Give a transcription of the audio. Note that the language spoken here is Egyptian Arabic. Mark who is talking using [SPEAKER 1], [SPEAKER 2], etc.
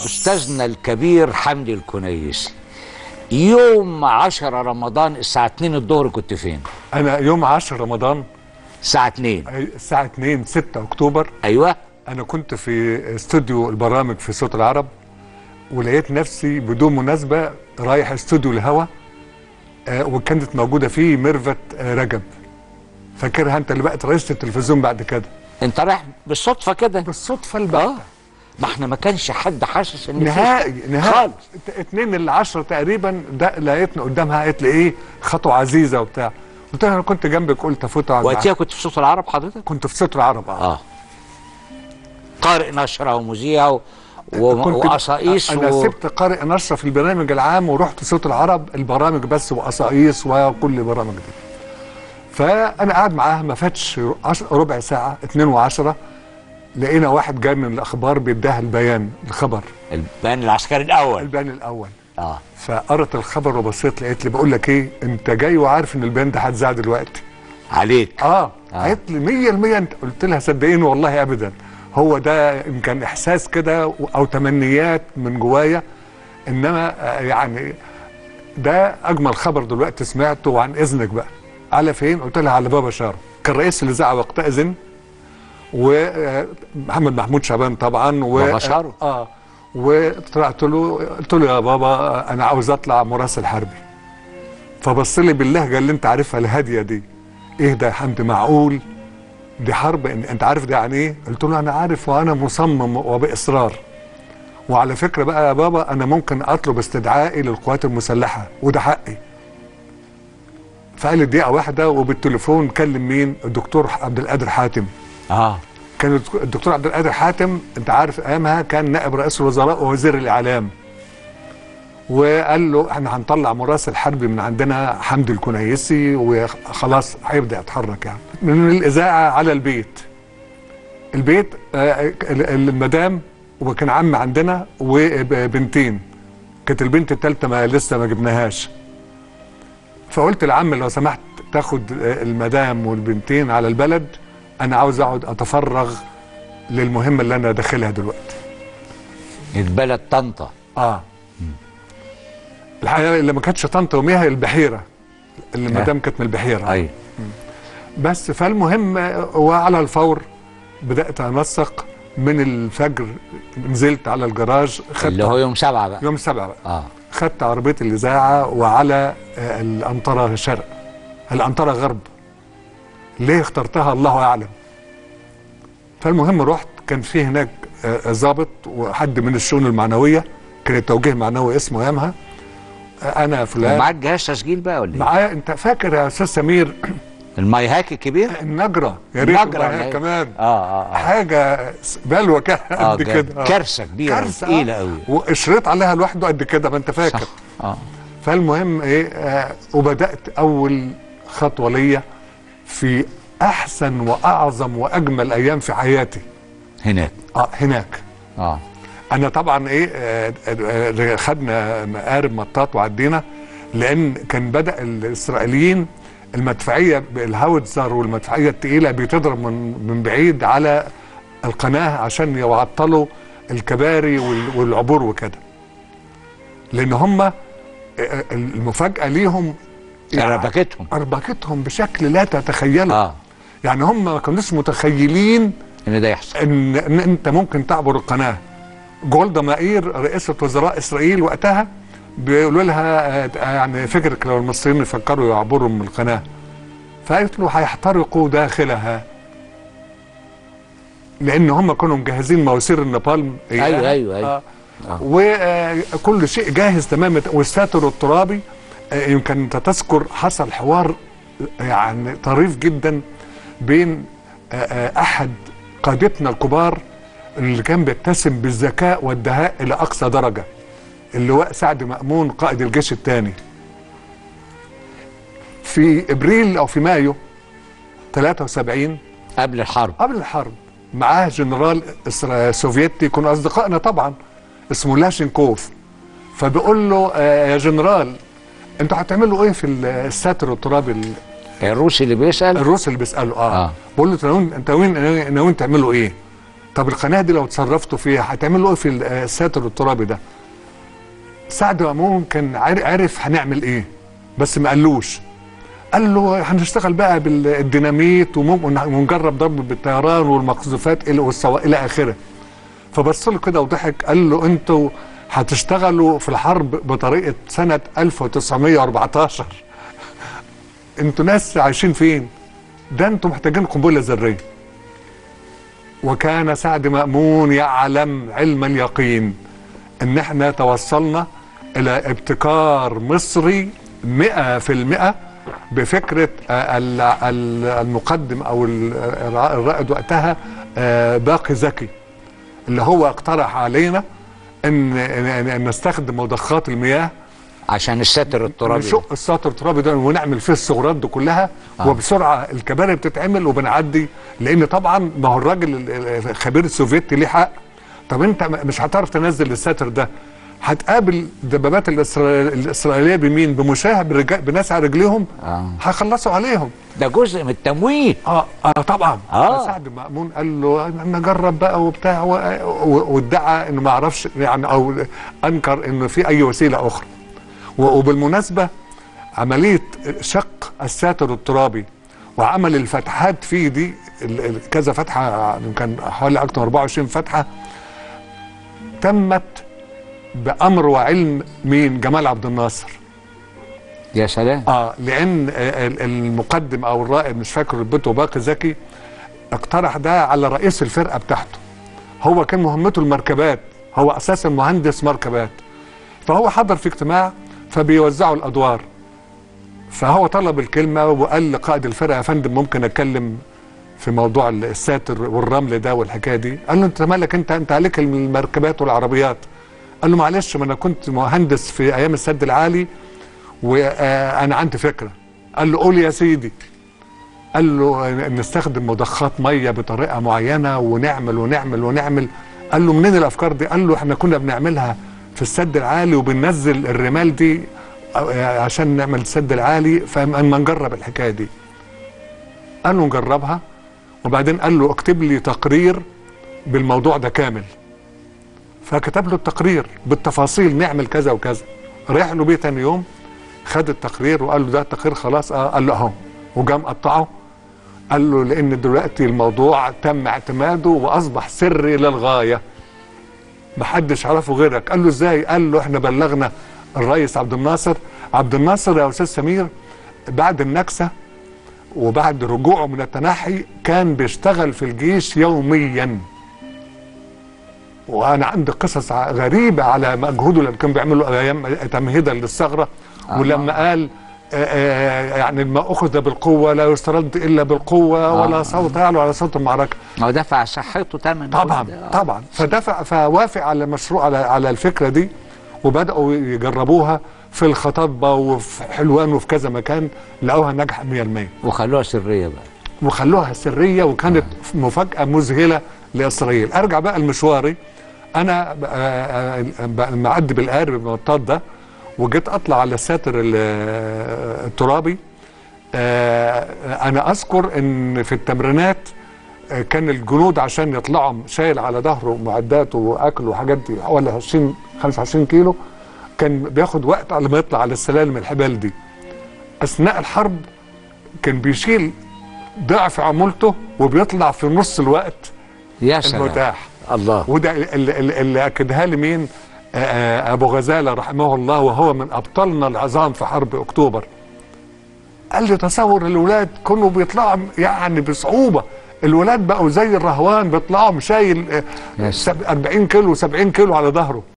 [SPEAKER 1] استاذنا الكبير حمدي الكنيسي يوم 10 رمضان الساعه 2 الظهر كنت فين
[SPEAKER 2] انا يوم 10 رمضان
[SPEAKER 1] الساعه 2
[SPEAKER 2] الساعه 2 6 اكتوبر
[SPEAKER 1] ايوه
[SPEAKER 2] انا كنت في استوديو البرامج في صوت العرب ولقيت نفسي بدون مناسبه رايح استوديو الهوا آه وكانت موجوده فيه ميرفت آه رجب فاكرها انت اللي بقت رئيسه التلفزيون بعد كده
[SPEAKER 1] انت رايح بالصدفه كده
[SPEAKER 2] بالصدفه
[SPEAKER 1] اه
[SPEAKER 2] البحته
[SPEAKER 1] ما احنا ما كانش حد حاسس ان في-
[SPEAKER 2] نهائي نهائي
[SPEAKER 1] خالص
[SPEAKER 2] ات- اتنين العشرة تقريبا ده لقيتني قدامها قالت لي ايه خطوه عزيزه وبتاع قلت لها انا كنت جنبك قلت افوت اقعد
[SPEAKER 1] وقتها
[SPEAKER 2] معاك.
[SPEAKER 1] كنت في صوت العرب حضرتك
[SPEAKER 2] كنت في صوت العرب اه
[SPEAKER 1] اه قارئ نشره ومذيع و... و...
[SPEAKER 2] كنت
[SPEAKER 1] وقصاقيس
[SPEAKER 2] انا
[SPEAKER 1] و...
[SPEAKER 2] سبت قارئ نشره في البرنامج العام ورحت صوت العرب البرامج بس وقصاقيس وكل برامج دي فانا قاعد معاها ما فاتش عش- ربع ساعه 2 وعشرة لقينا واحد جاي من الاخبار بيديها البيان الخبر
[SPEAKER 1] البيان العسكري الاول
[SPEAKER 2] البيان الاول
[SPEAKER 1] اه
[SPEAKER 2] فقرت الخبر وبصيت لقيت لي بقول لك ايه انت جاي وعارف ان البيان ده هيتذاع دلوقتي
[SPEAKER 1] عليك
[SPEAKER 2] اه
[SPEAKER 1] آه.
[SPEAKER 2] قالت لي 100% انت قلت لها صدقيني والله ابدا هو ده ان كان احساس كده او تمنيات من جوايا انما آه، يعني ده اجمل خبر دلوقتي سمعته وعن اذنك بقى على فين قلت لها على بابا شارع كان رئيس الاذاعه وقتئذ ومحمد محمود شعبان طبعا و
[SPEAKER 1] بابا شارع.
[SPEAKER 2] اه وطلعت له قلت له يا بابا انا عاوز اطلع مراسل حربي فبص لي باللهجه اللي انت عارفها الهاديه دي ايه ده يا حمدي معقول دي حرب إن- انت عارف ده يعني ايه قلت له انا عارف وانا مصمم وباصرار وعلى فكره بقى يا بابا انا ممكن اطلب استدعائي للقوات المسلحه وده حقي فقال لي دقيقه واحده وبالتليفون كلم مين الدكتور عبد القادر حاتم
[SPEAKER 1] اه
[SPEAKER 2] كان الدكتور عبد القادر حاتم انت عارف ايامها كان نائب رئيس الوزراء ووزير الاعلام وقال له احنا هنطلع مراسل حربي من عندنا حمدي الكنيسي وخلاص هيبدا يتحرك يعني من الاذاعه على البيت البيت آه، ال- المدام وكان عم عندنا وبنتين كانت البنت الثالثه ما لسه ما جبناهاش فقلت للعم لو سمحت تاخد آه، المدام والبنتين على البلد انا عاوز اقعد اتفرغ للمهمه اللي انا داخلها دلوقتي
[SPEAKER 1] البلد طنطا
[SPEAKER 2] اه الحقيقه اللي ما كانتش طنطا يوميها البحيره اللي المدام كانت من البحيره
[SPEAKER 1] ايوه
[SPEAKER 2] بس فالمهم آه، وعلى الفور بدات انسق من الفجر نزلت على الجراج خدت
[SPEAKER 1] اللي هو يوم سبعة بقى
[SPEAKER 2] يوم سبعة بقى
[SPEAKER 1] اه
[SPEAKER 2] خدت عربيه الاذاعه وعلى آه، الانطره شرق الانطره غرب ليه اخترتها الله اعلم فالمهم رحت كان في هناك آه، ضابط وحد من الشؤون المعنويه كان التوجيه معنوي اسمه ايامها آه، انا فلان
[SPEAKER 1] ومعاك جهاز تسجيل بقى ولا ايه؟
[SPEAKER 2] معايا انت فاكر يا استاذ سمير
[SPEAKER 1] المايهاك الكبير؟
[SPEAKER 2] النجره يا ريت
[SPEAKER 1] النجرة
[SPEAKER 2] والله
[SPEAKER 1] ولا إيه؟
[SPEAKER 2] كمان
[SPEAKER 1] اه اه اه
[SPEAKER 2] حاجه بلوه كده
[SPEAKER 1] اه
[SPEAKER 2] قد
[SPEAKER 1] جا-
[SPEAKER 2] كده آه.
[SPEAKER 1] كارثة كبيرة
[SPEAKER 2] كارثه
[SPEAKER 1] تقيلة
[SPEAKER 2] آه.
[SPEAKER 1] قوي
[SPEAKER 2] واشريط عليها لوحده قد كده ما انت فاكر
[SPEAKER 1] صح اه
[SPEAKER 2] فالمهم ايه آه وبدات اول خطوه ليا في احسن واعظم واجمل ايام في حياتي
[SPEAKER 1] هناك
[SPEAKER 2] اه هناك
[SPEAKER 1] اه
[SPEAKER 2] انا طبعا ايه آه آه خدنا مقارب مطاط وعدينا لان كان بدا الاسرائيليين المدفعيه بالهاوتزر والمدفعيه الثقيله بتضرب من من بعيد على القناه عشان يعطلوا الكباري وال- والعبور وكده لان هم المفاجاه ليهم
[SPEAKER 1] ربكتهم
[SPEAKER 2] اربكتهم بشكل لا تتخيله
[SPEAKER 1] اه
[SPEAKER 2] يعني هم ما كانوش متخيلين
[SPEAKER 1] ان ده يحصل
[SPEAKER 2] ان, إن انت ممكن تعبر القناه جولدا مائير رئيسه وزراء اسرائيل وقتها بيقولوا لها آه، يعني فكرك لو المصريين يفكروا يعبروا من القناه فقالت له هيحترقوا داخلها لان هم كانوا مجهزين مواسير النابالم
[SPEAKER 1] أيوة، أيوة، أيوة.
[SPEAKER 2] آه. وكل شيء جاهز تماما والساتر الترابي آه، يمكن انت تذكر حصل حوار يعني طريف جدا بين آه، آه، احد قادتنا الكبار اللي كان بيتسم بالذكاء والدهاء الى اقصى درجه اللواء سعد مأمون قائد الجيش الثاني في ابريل او في مايو 73
[SPEAKER 1] قبل الحرب
[SPEAKER 2] قبل الحرب معاه جنرال إسرا- سوفيتي كانوا اصدقائنا طبعا اسمه لاشنكوف فبيقول له آه، يا جنرال انتوا هتعملوا ايه في الساتر الترابي ال-
[SPEAKER 1] الروسي اللي بيسأل
[SPEAKER 2] الروس اللي بيسالوا اه,
[SPEAKER 1] آه.
[SPEAKER 2] آه. بقول له انتوا ناويين انتوا ناويين ناويين تعملوا ايه؟ طب القناه دي لو تصرفتوا فيها هتعملوا ايه في الساتر الترابي ده سعد مأمون كان عار- عارف هنعمل ايه بس ما قالوش قال له هنشتغل بقى بالديناميت وممكن ونجرب ضرب بالطيران والمقذوفات الى والسوا الى اخره فبص له كده وضحك قال له انتوا هتشتغلوا في الحرب بطريقه سنه 1914 انتوا ناس عايشين فين؟ ده انتوا محتاجين قنبله ذريه وكان سعد مأمون يعلم علم اليقين ان احنا توصلنا الى ابتكار مصري مئة في المئة بفكرة آه، ال- ال- المقدم او ال- الرائد وقتها آه، باقي زكي اللي هو اقترح علينا ان ان إن نستخدم مضخات المياه
[SPEAKER 1] عشان الساتر الترابي
[SPEAKER 2] نشق السطر الترابي ده ونعمل فيه الثغرات دي كلها آه. وبسرعه الكباري بتتعمل وبنعدي لان طبعا ما هو الراجل ال- ال- الخبير السوفيتي ليه حق طب انت م- مش هتعرف تنزل الساتر ده هتقابل دبابات الإسرا- الاسرائيليه بمين؟ بمشاه برجا- بناس على رجليهم
[SPEAKER 1] آه.
[SPEAKER 2] هيخلصوا عليهم
[SPEAKER 1] ده جزء من التمويه
[SPEAKER 2] اه اه طبعا
[SPEAKER 1] آه.
[SPEAKER 2] سعد مأمون قال له نجرب بقى وبتاع و- و- وادعى انه ما يعرفش يعني او انكر انه في اي وسيله اخرى و- وبالمناسبه عمليه شق الساتر الترابي وعمل الفتحات فيه دي ال- ال- كذا فتحه يمكن حوالي اكثر من 24 فتحه تمت بامر وعلم مين جمال عبد الناصر
[SPEAKER 1] يا سلام
[SPEAKER 2] اه لان آه، ال- المقدم او الرائد مش فاكر ربته باقي زكي اقترح ده على رئيس الفرقه بتاعته هو كان مهمته المركبات هو اساسا مهندس مركبات فهو حضر في اجتماع فبيوزعوا الادوار فهو طلب الكلمه وقال لقائد الفرقه يا فندم ممكن اتكلم في موضوع الساتر والرمل ده والحكايه دي قال له انت مالك انت انت عليك المركبات والعربيات قال له معلش ما انا كنت مهندس في ايام السد العالي وانا عندي فكره قال له قول يا سيدي قال له نستخدم مضخات ميه بطريقه معينه ونعمل ونعمل ونعمل قال له منين الافكار دي قال له احنا كنا بنعملها في السد العالي وبننزل الرمال دي عشان نعمل السد العالي فاما نجرب الحكايه دي قال له نجربها وبعدين قال له اكتب لي تقرير بالموضوع ده كامل فكتب له التقرير بالتفاصيل نعمل كذا وكذا رايح له بيه تاني يوم خد التقرير وقال له ده التقرير خلاص اه قال له اهو وجام قطعه قال له لان دلوقتي الموضوع تم اعتماده واصبح سري للغايه محدش عرفه غيرك قال له ازاي قال له احنا بلغنا الرئيس عبد الناصر عبد الناصر يا استاذ سمير بعد النكسه وبعد رجوعه من التنحي كان بيشتغل في الجيش يوميا وانا عندي قصص غريبه على مجهوده اللي كان بيعمله ايام تمهيدا للثغره
[SPEAKER 1] آه.
[SPEAKER 2] ولما قال آه، آه، يعني ما اخذ بالقوه لا يسترد الا بالقوه
[SPEAKER 1] آه.
[SPEAKER 2] ولا صوت يعلو على صوت المعركه
[SPEAKER 1] هو دفع صحته ثمن
[SPEAKER 2] طبعا طبعا فدفع فوافق على المشروع على على الفكره دي وبداوا يجربوها في الخطبه وفي حلوان وفي كذا مكان لقوها ناجحه 100%
[SPEAKER 1] وخلوها سريه بقى
[SPEAKER 2] وخلوها سريه وكانت مفاجاه مذهله لاسرائيل ارجع بقى لمشواري انا ب- آه، آه، ب- معدي بالقارب بالمطاط ده وجيت اطلع على الساتر ال- آه، الترابي آه، انا اذكر ان في التمرينات آه، كان الجنود عشان يطلعوا شايل على ظهره معدات واكل وحاجات دي حوالي 20 25 كيلو كان بياخد وقت على ما يطلع على السلالم الحبال دي اثناء الحرب كان بيشيل ضعف عمولته وبيطلع في نص الوقت
[SPEAKER 1] يا سلام
[SPEAKER 2] المتاح
[SPEAKER 1] الله
[SPEAKER 2] وده اللي, اللي- اللي اكدها لي مين آه، آه، ابو غزاله رحمه الله وهو من ابطالنا العظام في حرب اكتوبر قال لي تصور الولاد كانوا بيطلعوا يعني بصعوبه الولاد بقوا زي الرهوان بيطلعوا شايل آه،
[SPEAKER 1] يا
[SPEAKER 2] سب- 40 كيلو 70 كيلو على ظهره